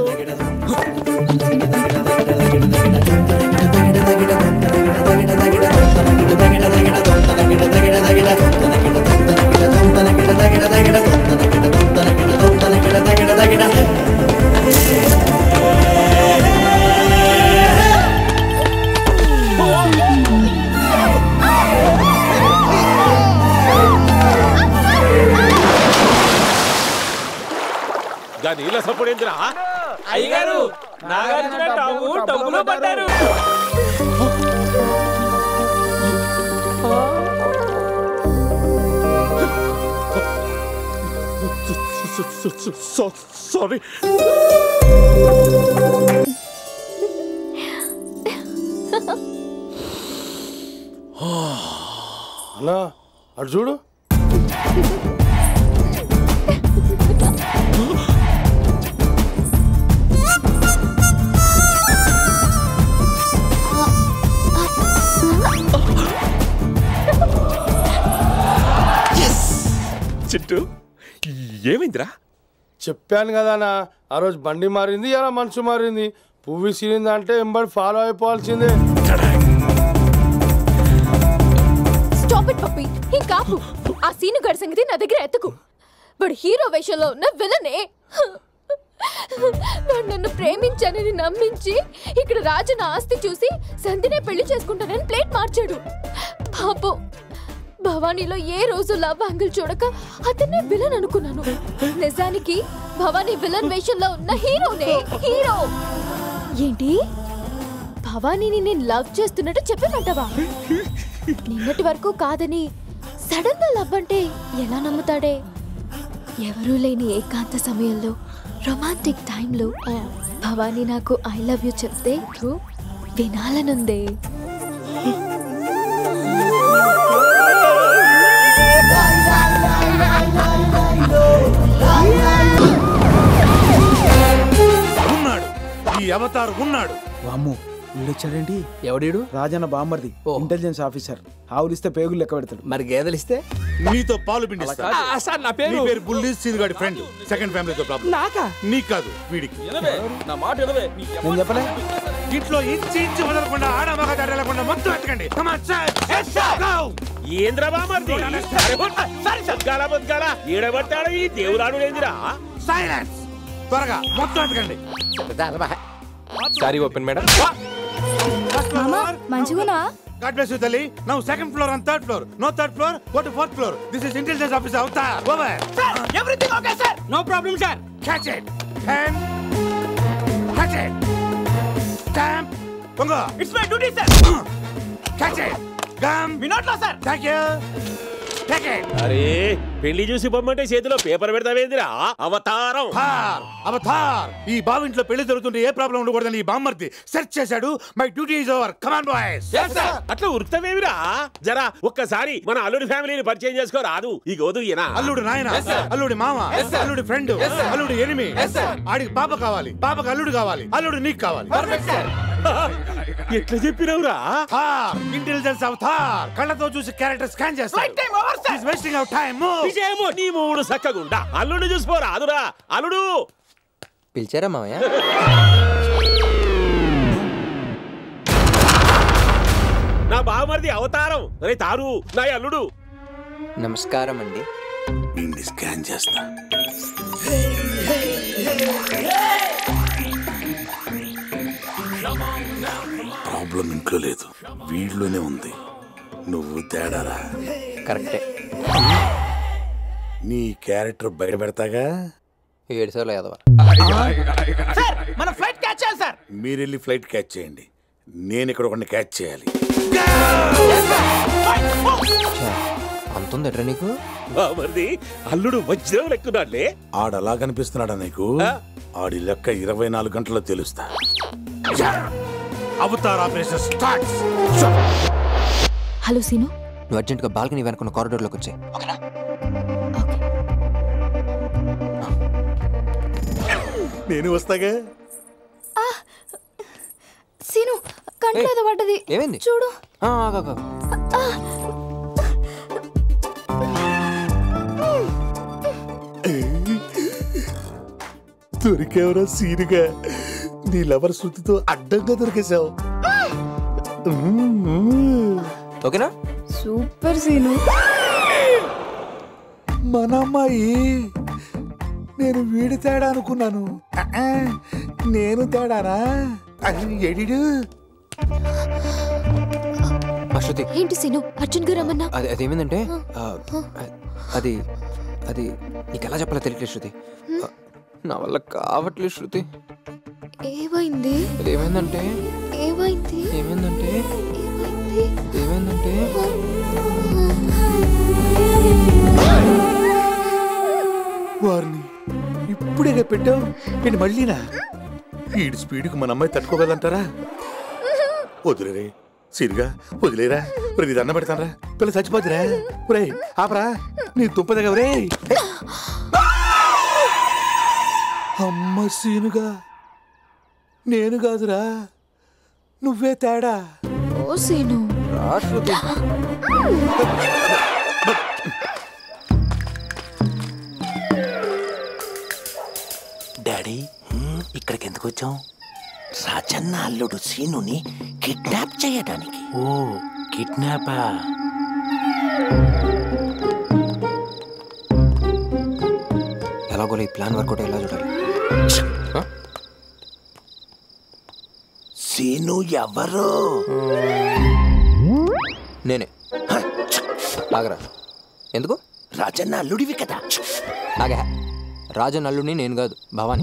గా నీళ్ళ సప్పుడు ఏందిరా అయ్యగారు నాగార్జున టాము టబ్బులో పడ్డారు సారీ అన్నా అటు చూడు చింటూ ఏమైందిరా చెప్పాను కదా అన్న ఆ రోజు బండి మారింది ఎలా మనసు మారింది పువ్వు సిరింది అంటే ఎంబడి ఫాలో అయిపోవాల్సిందే స్టాప్ ఇట్ పప్పి ఇంకా ఆపు ఆ సీను గడి సంగతి నా దగ్గర ఎత్తకు వాడు హీరో వేషంలో ఉన్న విలనే వాడు నన్ను ప్రేమించానని నమ్మించి ఇక్కడ రాజు నా ఆస్తి చూసి సంధినే పెళ్లి చేసుకుంటానని ప్లేట్ మార్చాడు పాపం భవానీలో ఏ రోజు లవ్ యాంగిల్ చూడక అతన్నే విలన్ అనుకున్నాను నిజానికి భవానీ విలన్ వేషంలో ఉన్న హీరోనే హీరో ఏంటి భవానీని నేను లవ్ చేస్తున్నట్టు చెప్పమంటావా నిన్నటి వరకు కాదని సడన్ గా లవ్ అంటే ఎలా నమ్ముతాడే ఎవరూ లేని ఏకాంత సమయంలో రొమాంటిక్ టైంలో భవానీ నాకు ఐ లవ్ యూ చెప్తే థూ, వినాలనుందే ఉన్నాడు ఈ అవతార్ ఉన్నాడు వామ్ము వీడొచ్చాడేంటి ఎవడీడు రాజన్న బామ్మర్ది ఇంటెలిజెన్స్ ఆఫీసర్ ఆవులిస్తే పేగులు లెక్క పెడతాడు మరి గేదెలు ఇస్తే నీతో పాలు పిండిస్తా ఆ, సార్, నా పేరు- నీ పేరు బుల్లి సీనుగాడి ఫ్రెండ్ సెకండ్ ఫ్యామిలీతో ప్రాబ్లం నాకా నీకు కాదు వీడికి నా మాట వినవే నేను చెప్పలే ఇంట్లో ఇంచి ఇంచి వదలకుండా ఆడ మగ దాడలేకుండా మొత్తం ఎత్తకండి Come on, sir. Yes, sir. Go. ఏంద్ర బామర్ది అరే బొట్ట, సరే సద్గాల బద్గాల ఈడబట్టాడు ఈ దేవురాడు ఏందిరా Silence. త్వరగా మొత్తం ఎతకండి సారీ ఓపెన్ మేడం మామా మంచిగునా God bless you, Tali. Now second floor and third floor. No third floor, go to fourth floor. This is intelligence officer Avatar. Over. Sir, everything okay, sir? No problem, sir. Catch it. Hand. Catch it. Stamp. Bunga. It's my duty, sir. Catch it. Gum. We not lost, sir. Thank you. Take it. అరే పెళ్లి చూసి పొమ్మంటే చేతిలో పేపర్ పెడతావేందిరా అవతారం థార్ అవతార్ ఈ బావింట్లో పెళ్లి జరుగుతుంటే ఏ ప్రాబ్లం ఉండకూడదని ఈ బామ్మర్ది సెర్చ్ చేశాడు my duty is over come on boys అట్లా ఉరుకుతావేమిరా జరా ఒక్కసారి మన అల్లుడి ఫ్యామిలీని పరిచయం చేసుకో రాదు ఈ గోదు ఈయన అల్లుడు నాయన అల్లుడి మామ అల్లుడి ఫ్రెండ్ అల్లుడి ఎనిమి ఆడికి పాప కావాలి పాపకు అల్లుడు కావాలి అల్లుడు నీకు కావాలి ఎట్లా చెప్పినవురా థార్ ఇంటెలిజెన్స్ ఆఫ్ థార్ కళ్ళతో చూసి క్యారెక్టర్ స్కాన్ చేస్తాడు ఇస్ వేస్టింగ్ అవర్ టైం విజయము నీ మూడు సక్కగుండా అల్లుడు చూసిపోరా అదురా అల్లుడు పిలిచారా మామయ్య నా బావమరిది అవతారం రే తారు నా అల్లుడు నమస్కారం అండి నిన్ను స్కాన్ చేస్తా ప్రాబ్లం ఇంట్లో లేదు వీడిలోనే ఉంది నువ్వు తేడారా కరెక్టే నీ క్యారెక్టర్ బయట పెడతాగా ఏడు సార్లు యాదవ మన ఫ్లైట్ క్యాచ్ చేయాలి సార్ మీరు వెళ్ళి ఫ్లైట్ క్యాచ్ చేయండి నేను ఇక్కడ ఒకరిని క్యాచ్ చేయాలి అంతుంది ఎట్రా నీకు బావమరిది అల్లుడు వజ్రం లెక్కున్నాడులే ఆడ అలా కనిపిస్తున్నాడా నీకు ఆడి లెక్క ఇరవై నాలుగు గంటల్లో తెలుస్తా avatar operation start hello Seenu నువ్వు అర్జెంట్గా బాల్కనీ వెనుకున్న కారిడోర్లోకి వచ్చాయి నేను వస్తాగా సీను కంట్లో ఏదో పడ్డది ఏమైంది చూడు ఆ, ఆగు, ఆగు, ఆగు. దొరికేవరా సీనుగా నీ లవర్ శృతితో అడ్డంగా దొరికేశావు ఓకేనా సూపర్ సీను మన అమ్మాయి నేను వీడి తేడా అనుకున్నాను ఆ, ఆ, నేను తేడానా ఎడిడు ఆ, శృతి ఏంటి సీను అర్జున్ గారు రమ్మన్నా అది అదేమైందంటే ఆ, అది అది నీకు ఎలా చెప్పాలో తెలియట్లేదు శృతి ఆ, నా వల్ల కావట్లేదు శృతి ఏమైంది అది ఏమైందంటే ఏమైంది ఏమైందంటే ఏమైంది అది ఏమైందంటే వారిని ఇప్పుడే పెట్టావు నేను మళ్ళీనా ఈడు స్పీడ్కి మన అమ్మాయి తట్టుకోగలంటారా వదిలేరే సిరిగా వదిలేరా ప్రతి దండ పెడతానరా పిల్ల చచ్చిపోతురా ఒరే ఆపరా నీ తుంపదగా ఒరే అమ్మ సీనుగా నేను కాదురా నువ్వే తేడా ఓ సీను రా శృతి డాడీ ఇక్కడికి ఎందుకు వచ్చాం రాజన్న అల్లుడు సీనుని కిడ్నాప్ చేయడానికి ఓ కిడ్నాపా ఎలాగోలా ఈ ప్లాన్ వర్కౌట్ ఎలా చూడాలి ఆ? సీను ఎవరు నేనే ఆగరా ఎందుకు రాజన్న అల్లుడివి కదా ఆగా రాజన్ అల్లుడిని నేను కాదు భవాని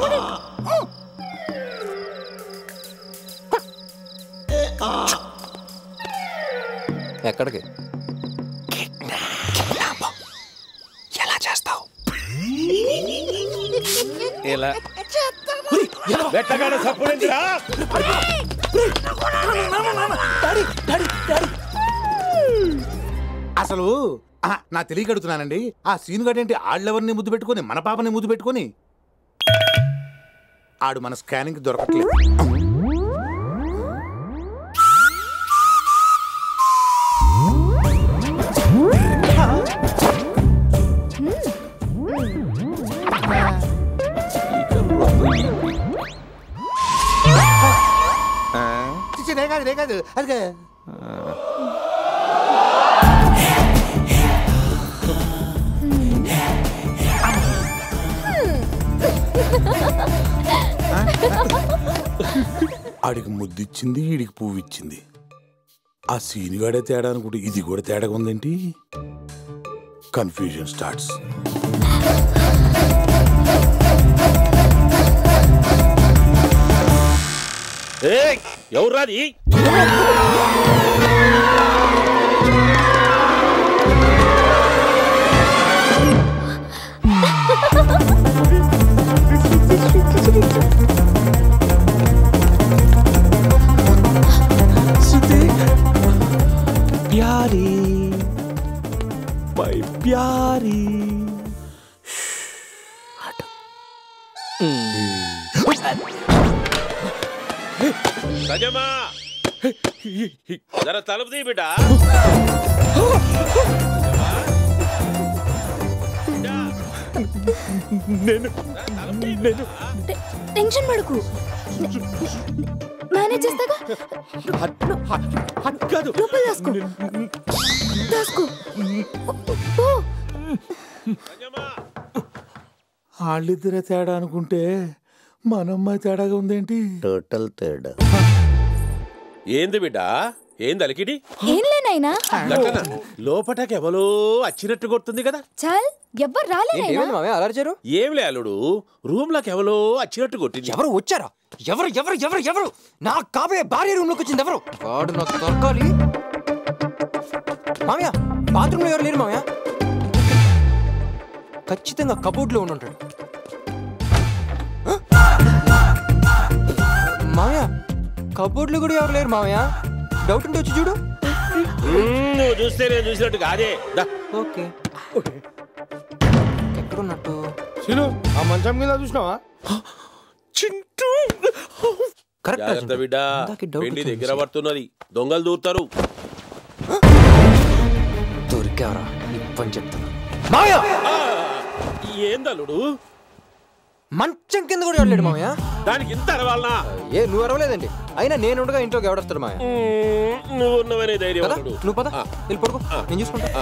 ఎక్కడికి ఎలా చేస్తావు ఇలా వెట్టగానే సప్పుడేంటిరా అసలు ఆ, నా తెలియక అడుగుతున్నానండి ఆ సీన్ గడేంటి ఆళ్ళెవరిని ముద్దు పెట్టుకొని మన పాపని ముద్దు పెట్టుకొని ఆడు మన స్కానింగ్ దొరకట్లేదు చిచ్చి, రే కాదు రే కాదు అది ఆడికి ముద్దిచ్చింది ఈడికి పువ్వు ఇచ్చింది ఆ సీనిగాడే తేడా అనుకుంటే ఇది కూడా తేడాగా ఉందేంటి కన్ఫ్యూజన్ స్టార్ట్స్ ఏయ్ ఎవర్రాది ప్యారీ మై ప్యారీ సజమా జర తలుపు తీ బిడ్డ నేను నేను టెన్షన్ పడకు మేనేజ్ చేస్తాగా కాదు లోపల దాసుకో దాసుకో పో వాళ్ళిద్దరే తేడా అనుకుంటే మనమ్మాయి తేడాగా ఉందేంటి టోటల్ తేడా ఏంది బిడ్డ ఏంది అలికిడి ఏం లేనైనా గట్టన లోపటకెవలో వచ్చినట్టు కొడుతుంది కదా చల్ ఎవ్వరు రాలేనైనా అలర్చారు ఏం లే అల్లుడు రూమ్ లోకి ఎవలో వచ్చినట్టు కొట్టింది ఎవరు వచ్చారా ఎవరు ఎవరు ఎవరు ఎవరు నా కాబోయే భార్య రూమ్ లోకి వచ్చింది ఎవరు వాడు నాకు దొరకాలి మామయ్య బాత్రూంలో ఎవరు లేరు మామయ్య ఖచ్చితంగా కబోర్డ్ లో ఉండి ఉంటాడు మామయ్య కబోర్డ్ లో కూడా ఎవరు లేరు మామయ్య డౌట్ ఉంటే వచ్చి చూడు మ్మ్, నువ్వు చూస్తే నేను చూసినట్టు కాదే దా. ఓకే ఎక్కడున్నట్టు శీను ఆ మంచం కింద చూసినావా జాగ్రత్త బిడ్డ పెండి దగ్గర పడుతున్నది దొంగలు దూరుతారు దొరికావరా ఇప్పని చెప్తాను ఏందల్లుడు మంచం కింద కూడా వెళ్ళాడు మామయ్య దానికి ఇంత అరవాలనా ఏ నువ్వు అరవలేదండి అయినా నేను ఉండగా ఇంట్లోకి ఎవడొస్తాడు మామయ్య నువ్వు ఉన్నవనే ధైర్యం కదా? అల్లుడు. నువ్వు పద వెళ్ళి పడుకో నేను చూసుకుంటా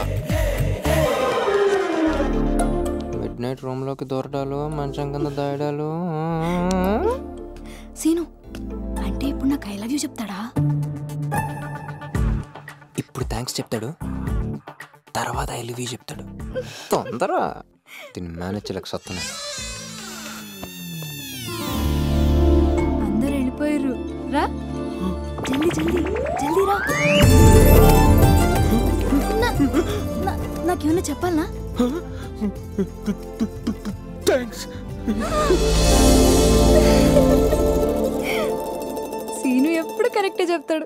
మిడ్ నైట్ రూమ్ లోకి దూరడాలు మంచం కింద దాయడాలు సీను అంటే ఇప్పుడు నాకు ఐ లవ్ యూ చెప్తాడా ఇప్పుడు థ్యాంక్స్ చెప్తాడు తర్వాత ఐ లివ్ యూ చెప్తాడు తొందర దీన్ని మేనేజ్ చేయలేక సత్తున్నాను అందరు వెళ్ళిపోయారు రా జల్దీ జల్దీ జల్దీ రా నా- నా- నాకేమన్నా చెప్పాలనా థ్యాంక్స్ సీను ఎప్పుడు కరెక్టే చెప్తాడు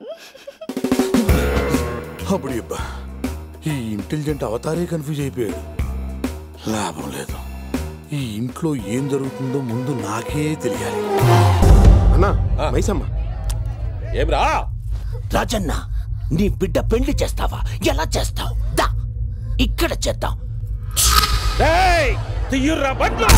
అప్పుడు అబ్బా ఈ ఇంటెలిజెంట్ అవతారే కన్ఫ్యూజ్ అయిపోయాడు లాభం లేదు ఈ ఇంట్లో ఏం జరుగుతుందో ముందు నాకే తెలియాలి అన్నా మైసమ్మ ఏం రా రాజన్న నీ బిడ్డ పెళ్లి చేస్తావా ఎలా చేస్తావు దా ఇక్కడ చేద్దాం ఏయ్, తీయుర్రా బండ్లు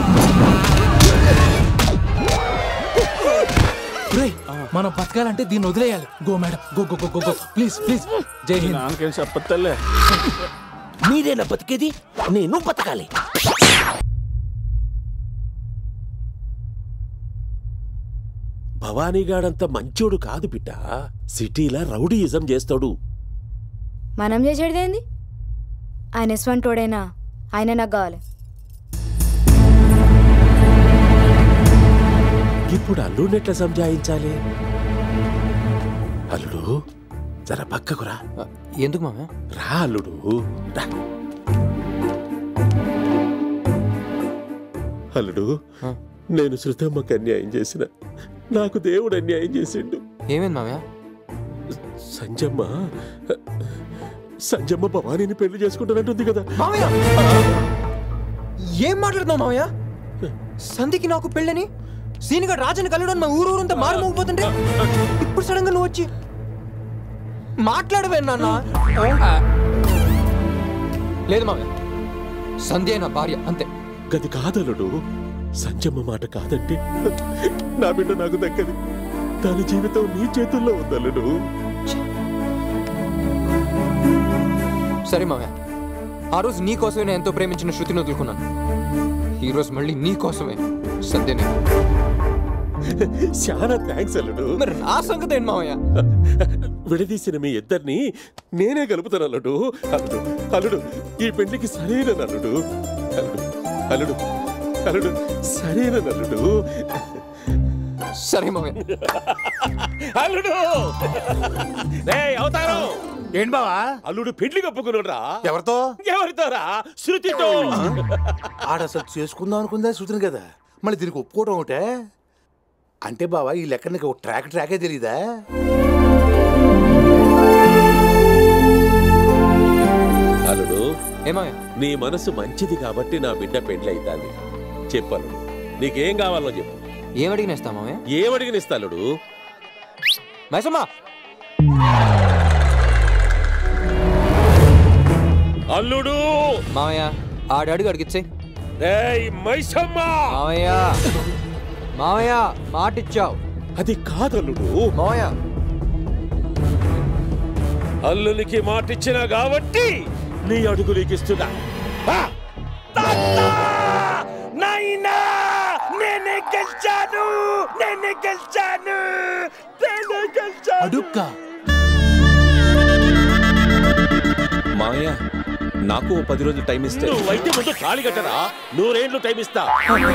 మనం బతకాలంటే దీన్ని వదిలేయాలి go madam go go go go go please please Jai Hind నాన్నకేం చెప్పత్తలే మీరేనా బతికేది నేను బతకాలి భవానీగాడంత మంచోడు కాదు బిడ్డ సిటీలో రౌడీయిజం చేస్తాడు మనం చేసేది ఏంది ఆయన ఎస్వంటోడైనా ఆయన నాకు కావాలి ఇప్పుడు అల్లుడిని ఎట్లా సంజాయించాలి అల్లుడు జర పక్కకు రా ఎందుకు మామ రా అల్లుడు రా అల్లుడు నేను శృతమ్మకి అన్యాయం చేసిన నాకు దేవుడు అన్యాయం చేసిండు ఏమైంది మామయ్య సంజమ్మ సంజమ్మ భవానీని పెళ్లి చేసుకుంటానంటుంది కదా మామయ్య ఏం మాట్లాడుతున్నావు మామయ్య సంధికి నాకు పెళ్ళని సీనిగా రాజని కలవడం మా ఊరు ఊరంతా మారుమోగిపోతుంటే ఇప్పుడు సడన్ గా నువ్వు వచ్చి మాట్లాడవే నాన్న లేదు మామయ్య సంధ్య నా భార్య అంతే గది కాదలుడు సంజమ్మ మాట కాదంటే నా బిడ్డ నాకు దక్కది దాని జీవితం నీ చేతుల్లో ఉందల్లుడు సరే మామయ్య ఆ రోజు నీ కోసమే నేను ఎంతో ప్రేమించిన శృతిని వదులుకున్నాను ఈ రోజు మళ్ళీ నీ కోసమే సత్యనే చాలా థ్యాంక్స్ అల్లుడు మరి నా సంగతి ఏంటి మామయ్య విడదీసిన మీ ఇద్దరిని నేనే కలుపుతాను అల్లుడు అల్లుడు అల్లుడు ఈ పెళ్లికి సరైన అల్లుడు అల్లుడు అల్లుడు అల్లుడు సరైన అల్లుడు సరే మామయ్య అల్లుడు రేయ్ అవతారం ఏంటి బావా అల్లుడు పెళ్లి కప్పుకున్నాడురా ఎవరితో ఎవరితోరా శృతితో ఆడ అసలు చేసుకుందాం అనుకుందా సూచన కదా మళ్ళీ దీనికి ఒప్పుకోవడం ఒకటే అంటే బావా ఈ లెక్క నీకు ఒక ట్రాక్ ట్రాకే తెలీదా అల్లుడు ఏమయ్య నీ మనసు మంచిది కాబట్టి నా బిడ్డ పెళ్లి అవుతాంది చెప్పను నీకేం కావాలో చెప్పు ఏమడిగినేస్తా మామయ్య ఏమడిగినిస్తా అల్లుడు మైసమ్మా అల్లుడు మామయ్య ఆడాడుగు అడిగిచ్చే రేయ్ మైసమ్మ మామయ్య మామయ్య మాటిచ్చావు అది కాదల్లుడు మామయ్య అల్లునికి మాటిచ్చిన కాబట్టి నీ అడుగు నీకిస్తున్నా ఆ! తాత! నాయనా! నేనే గెలిచాను నేనే గెలిచాను నేనే గెలిచాను అడుక్కా మామయ్య నాకు ఓ పది రోజులు టైం ఇస్తే నువ్వైతే ముందు తాళి కట్టరా నూరేండ్లు టైం ఇస్తా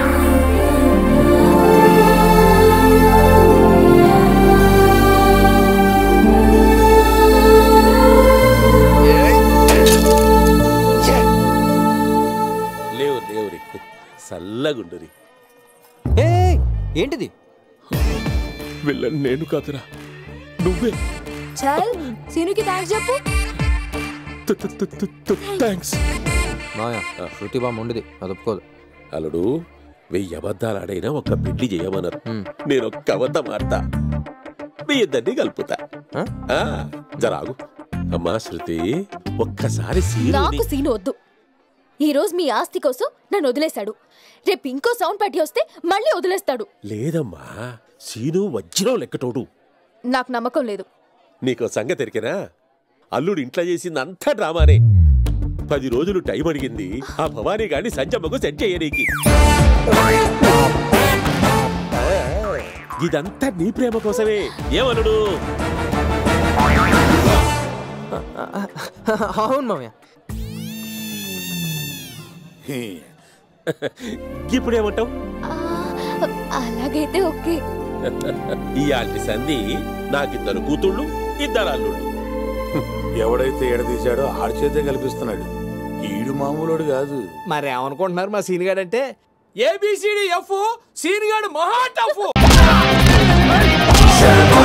లేవు దేవురి చల్లగుండురి ఏ ఏంటిది వెళ్ళను నేను కాదురా నువ్వే చల్ సీనుకి థ్యాంక్స్ చెప్పు థ్యాంక్స్ మామయ్య శృతి బామ్మ ఉండదు అది ఒప్పుకోదు అల్లుడు వెయ్యి అబద్ధాలు ఆడైనా ఒక పెళ్లి చేయమన్నారు నేను ఒక్క అబద్ధం ఆడతా మీ ఇద్దరిని కలుపుతా ఆ, జరాగు అమ్మా శృతి ఒక్కసారి నాకు సీను సీను వద్దు ఈ రోజు మీ ఆస్తి కోసం నన్ను వదిలేశాడు రేపు ఇంకో సౌండ్ పట్టి వస్తే మళ్ళీ వదిలేస్తాడు లేదమ్మా సీను వజ్రం లెక్కటోడు నాకు నమ్మకం లేదు నీకో సంగతి ఎరికెనా అల్లుడు ఇంట్లో చేసింది అంతా డ్రామానే పది రోజులు టైం అడిగింది ఆ భవానీ గాని సంజమ్మకు సెట్ చేయనీకి ఇదంతా నీ ప్రేమ కోసమే ఏమల్లుడు అవును మామయ్య ఇప్పుడేమంటావు అలాగైతే ఓకే ఇయాల్టి సంధి నాకిద్దరు కూతుళ్ళు ఇద్దరు అల్లుళ్ళు ఎవడైతే ఎడదీశాడో ఆడి చేతే కల్పిస్తున్నాడు ఈడు మామూలుడు కాదు మరి ఏమనుకుంటున్నారు మా సీన్ గారు అంటే ఏబిసిడి ఎఫ్ సీన్ గాడు మహా టఫ్